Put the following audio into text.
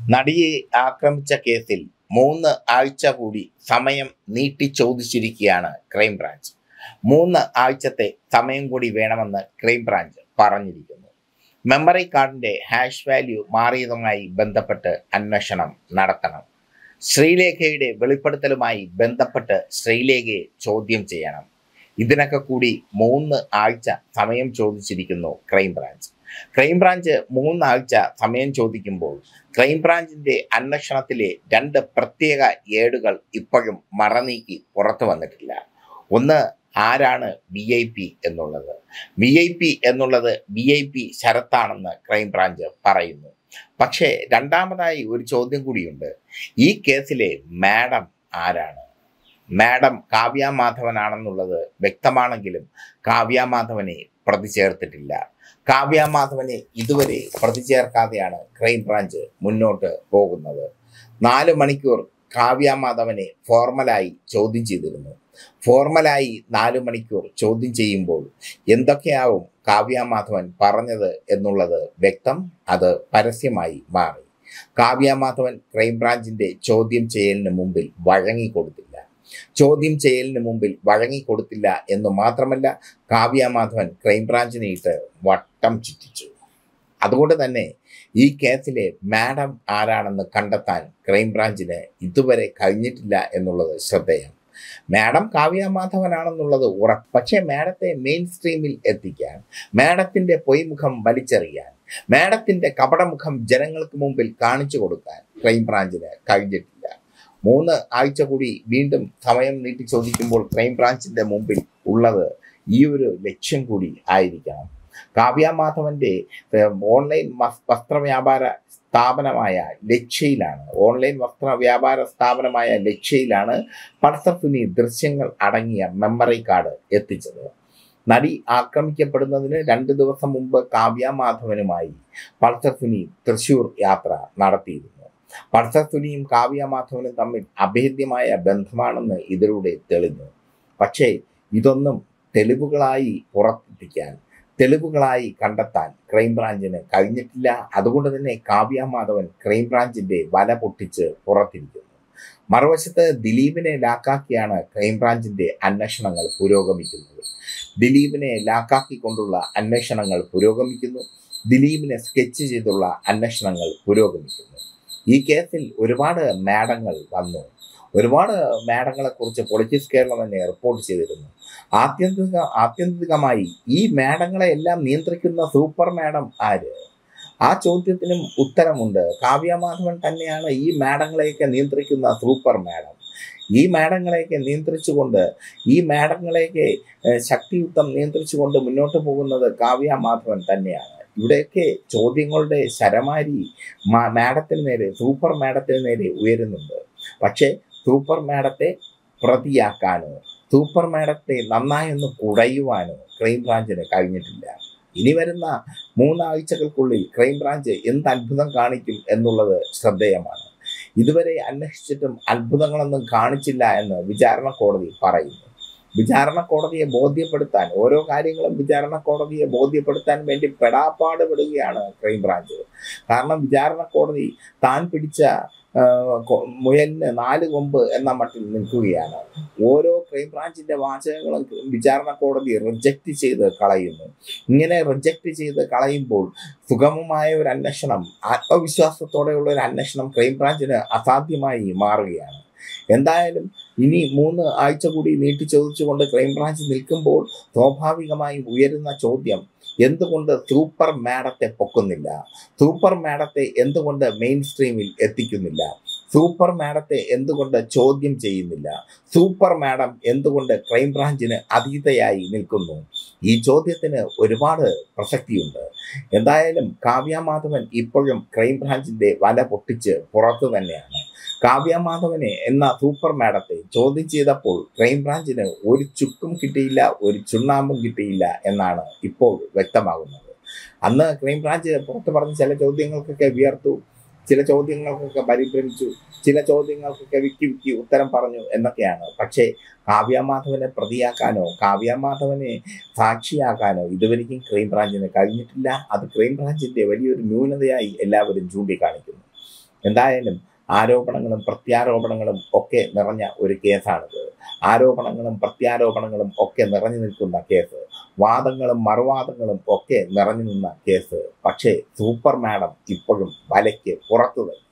നടിയെ ആക്രമിച്ച കേസിൽ മൂന്ന് ആഴ്ച കൂടി സമയം നീട്ടി ചോദിച്ചിരിക്കുകയാണ് ക്രൈംബ്രാഞ്ച് മൂന്ന് ആഴ്ചത്തെ സമയം കൂടി വേണമെന്ന് ക്രൈംബ്രാഞ്ച് പറഞ്ഞിരിക്കുന്നു മെമ്മറി കാർഡിന്റെ ഹാഷ് വാല്യൂ മാറിയതുമായി ബന്ധപ്പെട്ട് അന്വേഷണം നടത്തണം ശ്രീലേഖയുടെ വെളിപ്പെടുത്തലുമായി ബന്ധപ്പെട്ട് ശ്രീലേഖയെ ചോദ്യം ചെയ്യണം ഇതിനൊക്കെ കൂടി മൂന്ന് ആഴ്ച സമയം ചോദിച്ചിരിക്കുന്നു ക്രൈംബ്രാഞ്ച് ക്രൈംബ്രാഞ്ച് മൂന്നാഴ്ച സമയം ചോദിക്കുമ്പോൾ ക്രൈംബ്രാഞ്ചിന്റെ അന്വേഷണത്തിലെ രണ്ട് പ്രത്യേക ഏടുകൾ ഇപ്പോഴും മറനീക്കി പുറത്തു വന്നിട്ടില്ല ഒന്ന് ആരാണ് വി ഐ പി എന്നുള്ളത് വി ഐ പി എന്നുള്ളത് വി ഐ പി ശരത്താണെന്ന് ക്രൈംബ്രാഞ്ച് പറയുന്നു പക്ഷേ രണ്ടാമതായി ഒരു ചോദ്യം കൂടിയുണ്ട് ഈ കേസിലെ മാഡം ആരാണ് മാഡം കാവ്യ മാധവനാണെന്നുള്ളത് വ്യക്തമാണെങ്കിലും കാവ്യ മാധവനെ പ്രതി ചേർത്തിട്ടില്ല കാവ്യ മാധവനെ ഇതുവരെ പ്രതി ചേർക്കാതെയാണ് ക്രൈംബ്രാഞ്ച് മുന്നോട്ട് പോകുന്നത് നാല് മണിക്കൂർ കാവ്യ മാധവനെ ഫോർമലായി ചോദ്യം ചെയ്തിരുന്നു ഫോർമലായി നാല് മണിക്കൂർ ചോദ്യം ചെയ്യുമ്പോൾ എന്തൊക്കെയാവും കാവ്യ മാധവൻ പറഞ്ഞത് എന്നുള്ളത് വ്യക്തം അത് പരസ്യമായി മാറി കാവ്യ മാധവൻ ക്രൈംബ്രാഞ്ചിന്റെ ചോദ്യം ചെയ്യലിന് മുമ്പിൽ വഴങ്ങിക്കൊടുത്തില്ല ചോദ്യം ചെയ്യലിന് മുമ്പിൽ വഴങ്ങിക്കൊടുത്തില്ല എന്ന് മാത്രമല്ല കാവ്യ മാധവൻ ക്രൈംബ്രാഞ്ചിനെ ഇട്ട് വട്ടം ചുറ്റിച്ചു അതുകൊണ്ട് തന്നെ ഈ കേസിലെ മാഡം ആരാണെന്ന് കണ്ടെത്താൻ ക്രൈംബ്രാഞ്ചിന് ഇതുവരെ കഴിഞ്ഞിട്ടില്ല എന്നുള്ളത് ശ്രദ്ധേയം മാഡം കാവ്യ മാധവനാണെന്നുള്ളത് ഉറപ്പ് പക്ഷേ മാഡത്തെ മെയിൻ സ്ട്രീമിൽ എത്തിക്കാൻ മാഡത്തിന്റെ പൊയ്മുഖം വലിച്ചെറിയാൻ മാഡത്തിന്റെ കപടമുഖം ജനങ്ങൾക്ക് മുമ്പിൽ കാണിച്ചു കൊടുക്കാൻ ക്രൈംബ്രാഞ്ചിന് കഴിഞ്ഞിട്ടില്ല മൂന്ന് ആഴ്ച കൂടി വീണ്ടും സമയം നീട്ടി ചോദിക്കുമ്പോൾ ക്രൈംബ്രാഞ്ചിന്റെ മുമ്പിൽ ഉള്ളത് ഈ ഒരു ലക്ഷ്യം കൂടി ആയിരിക്കണം കാവ്യ മാധവന്റെ ഓൺലൈൻ വസ്ത്ര വ്യാപാര സ്ഥാപനമായ ലക്ഷ്യയിലാണ് ഓൺലൈൻ വസ്ത്ര വ്യാപാര സ്ഥാപനമായ ലക്ഷ്യയിലാണ് പൾസർ സുനി ദൃശ്യങ്ങൾ അടങ്ങിയ മെമ്മറി കാർഡ് എത്തിച്ചത് നടി ആക്രമിക്കപ്പെടുന്നതിന് രണ്ട് ദിവസം മുമ്പ് കാവ്യ മാധവനുമായി പൾസർ സുനി തൃശൂർ യാത്ര നടത്തിയിരുന്നു പൾസർ സുനിയും കാവ്യ മാധവനും തമ്മിൽ അഭേദ്യമായ ബന്ധമാണെന്ന് ഇതിലൂടെ തെളിഞ്ഞു പക്ഷേ ഇതൊന്നും തെളിവുകളായി പുറത്തെത്തിക്കാൻ തെളിവുകളായി കണ്ടെത്താൻ ക്രൈംബ്രാഞ്ചിന് കഴിഞ്ഞിട്ടില്ല അതുകൊണ്ട് തന്നെ കാവ്യ മാധവൻ ക്രൈംബ്രാഞ്ചിന്റെ വല പൊട്ടിച്ച് പുറത്തിരിക്കുന്നു മറുവശത്ത് ദിലീപിനെ ലാക്കാക്കിയാണ് ക്രൈംബ്രാഞ്ചിന്റെ അന്വേഷണങ്ങൾ പുരോഗമിക്കുന്നത് ദിലീപിനെ ലാക്കാക്കിക്കൊണ്ടുള്ള അന്വേഷണങ്ങൾ പുരോഗമിക്കുന്നു ദിലീപിനെ സ്കെച്ച് ചെയ്തുള്ള അന്വേഷണങ്ങൾ പുരോഗമിക്കുന്നു ഈ കേസിൽ ഒരുപാട് മാഡങ്ങൾ വന്നു ഒരുപാട് മാഡങ്ങളെ കുറിച്ച് പൊളിറ്റിക്സ് കേരളം തന്നെ റിപ്പോർട്ട് ചെയ്തിരുന്നു ആത്യന്തിക ആത്യന്തികമായി ഈ മാഡങ്ങളെ എല്ലാം നിയന്ത്രിക്കുന്ന സൂപ്പർ മാഡം ആര് ആ ചോദ്യത്തിനും ഉത്തരമുണ്ട് കാവ്യ മാധവൻ തന്നെയാണ് ഈ മാഡങ്ങളെയൊക്കെ നിയന്ത്രിക്കുന്ന സൂപ്പർ മാഡം ഈ മാഡങ്ങളെയൊക്കെ നിയന്ത്രിച്ചുകൊണ്ട് ഈ മാഡങ്ങളെയൊക്കെ ശക്തിയുക്തം നിയന്ത്രിച്ചുകൊണ്ട് മുന്നോട്ട് പോകുന്നത് കാവ്യ മാധവൻ തന്നെയാണ് ഇവിടെയൊക്കെ ചോദ്യങ്ങളുടെ ശരമാരി മാഡത്തിന് നേരെ സൂപ്പർ മാഡത്തിന് നേരെ ഉയരുന്നുണ്ട് പക്ഷേ സൂപ്പർ മാഡത്തെ പ്രതിയാക്കാനോ സൂപ്പർ മാഡത്തെ നന്നായി ഒന്ന് കുടയുവാനോ ക്രൈംബ്രാഞ്ചിന് കഴിഞ്ഞിട്ടില്ല ഇനി വരുന്ന മൂന്നാഴ്ചകൾക്കുള്ളിൽ ക്രൈംബ്രാഞ്ച് എന്ത് അത്ഭുതം കാണിക്കും എന്നുള്ളത് ശ്രദ്ധേയമാണ് ഇതുവരെ അന്വേഷിച്ചിട്ടും അത്ഭുതങ്ങളൊന്നും കാണിച്ചില്ല എന്ന് വിചാരണ കോടതി പറയുന്നു വിചാരണ കോടതിയെ ബോധ്യപ്പെടുത്താൻ ഓരോ കാര്യങ്ങളും വിചാരണ കോടതിയെ ബോധ്യപ്പെടുത്താൻ വേണ്ടി പെടാപ്പാട് പെടുകയാണ് ക്രൈംബ്രാഞ്ച് കാരണം വിചാരണ കോടതി താൻ പിടിച്ച മുയലിന് നാല് കൊമ്പ് എന്ന മട്ടിൽ നിൽക്കുകയാണ് ഓരോ ക്രൈംബ്രാഞ്ചിന്റെ വാചകങ്ങളും വിചാരണ കോടതി റിജക്റ്റ് ചെയ്ത് കളയുന്നു ഇങ്ങനെ റിജക്റ്റ് ചെയ്ത് കളയുമ്പോൾ സുഗമമായ ഒരു അന്വേഷണം ആത്മവിശ്വാസത്തോടെയുള്ള ഒരു അന്വേഷണം ക്രൈംബ്രാഞ്ചിന് അസാധ്യമായി മാറുകയാണ് എന്തായാലും ഇനി മൂന്ന് ആഴ്ച കൂടി നീട്ടി ചോദിച്ചുകൊണ്ട് ക്രൈംബ്രാഞ്ച് നിൽക്കുമ്പോൾ സ്വാഭാവികമായും ഉയരുന്ന ചോദ്യം എന്തുകൊണ്ട് സൂപ്പർ മാഡത്തെ പൊക്കുന്നില്ല സൂപ്പർ മാഡത്തെ എന്തുകൊണ്ട് മെയിൻ സ്ട്രീമിൽ എത്തിക്കുന്നില്ല സൂപ്പർ മാഡത്തെ എന്തുകൊണ്ട് ചോദ്യം ചെയ്യുന്നില്ല സൂപ്പർ മാഡം എന്തുകൊണ്ട് ക്രൈംബ്രാഞ്ചിന് അതീതയായി നിൽക്കുന്നു ഈ ചോദ്യത്തിന് ഒരുപാട് പ്രസക്തിയുണ്ട് എന്തായാലും കാവ്യ മാധവൻ ഇപ്പോഴും ക്രൈംബ്രാഞ്ചിന്റെ വല പൊട്ടിച്ച് പുറത്തു തന്നെയാണ് കാവ്യ മാധവനെ എന്ന സൂപ്പർ മാഡത്തെ ചോദ്യം ചെയ്തപ്പോൾ ക്രൈംബ്രാഞ്ചിന് ഒരു ചുക്കും കിട്ടിയില്ല ഒരു ചുണ്ണാമ്പും കിട്ടിയില്ല എന്നാണ് ഇപ്പോൾ വ്യക്തമാകുന്നത് അന്ന് ക്രൈംബ്രാഞ്ച് പുറത്തു പറഞ്ഞ ചില ചോദ്യങ്ങൾക്കൊക്കെ വിയർത്തു ചില ചോദ്യങ്ങൾക്കൊക്കെ പരിഭ്രമിച്ചു ചില ചോദ്യങ്ങൾക്കൊക്കെ വിക്കി വിക്കി ഉത്തരം പറഞ്ഞു എന്നൊക്കെയാണ് പക്ഷേ കാവ്യമാധവനെ പ്രതിയാക്കാനോ കാവ്യമാധവനെ സാക്ഷിയാക്കാനോ ഇതുവരെയും ക്രൈംബ്രാഞ്ചിന് കഴിഞ്ഞിട്ടില്ല അത് ക്രൈംബ്രാഞ്ചിന്റെ വലിയൊരു ന്യൂനതയായി എല്ലാവരും ചൂണ്ടിക്കാണിക്കുന്നു എന്തായാലും ആരോപണങ്ങളും പ്രത്യാരോപണങ്ങളും ഒക്കെ നിറഞ്ഞ ഒരു കേസാണിത് ആരോപണങ്ങളും പ്രത്യാരോപണങ്ങളും ഒക്കെ നിറഞ്ഞു നിൽക്കുന്ന കേസ് വാദങ്ങളും മറുവാദങ്ങളും ഒക്കെ നിറഞ്ഞു നിന്ന കേസ് പക്ഷേ സൂപ്പർ മാഡം ഇപ്പോഴും വലയ്ക്ക് പുറത്തു തന്നെ